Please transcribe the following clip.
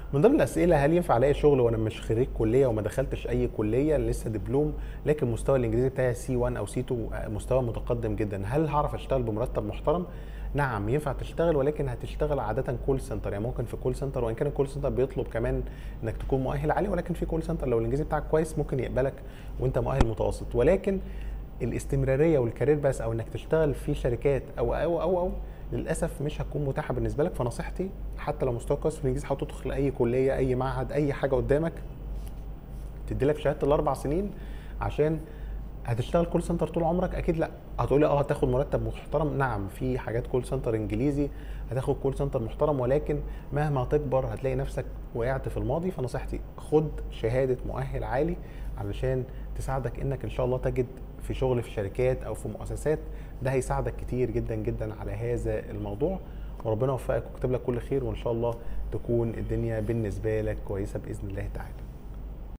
من ضمن الاسئله هل ينفع الاقي شغل وانا مش خريج كليه وما دخلتش اي كليه لسه دبلوم لكن مستوى الانجليزي بتاعي سي 1 او سي 2 مستوى متقدم جدا هل هعرف اشتغل بمرتب محترم نعم ينفع تشتغل ولكن هتشتغل عاده كول سنتر يعني ممكن في كول سنتر وان كان الكول سنتر بيطلب كمان انك تكون مؤهل عالي ولكن في كول سنتر لو الانجليزي بتاعك كويس ممكن يقبلك وانت مؤهل متوسط ولكن الاستمراريه والكارير بس او انك تشتغل في شركات او او او, أو للاسف مش هتكون متاحه بالنسبه لك فنصيحتي حتى لو مستوى كويس في الانجليزي حاول تدخل اي كليه اي معهد اي حاجه قدامك تدي لك شهاده الاربع سنين عشان هتشتغل كول سنتر طول عمرك اكيد لا هتقولي اه هتاخد مرتب محترم نعم في حاجات كول سنتر انجليزي هتاخد كول سنتر محترم ولكن مهما تكبر هتلاقي نفسك وقعت في الماضي فنصيحتي خد شهاده مؤهل عالي علشان تساعدك انك ان شاء الله تجد في شغل في شركات او في مؤسسات ده هيساعدك كتير جدا جدا على هذا الموضوع وربنا يوفقك ويكتب لك كل خير وان شاء الله تكون الدنيا بالنسبه لك كويسه باذن الله تعالى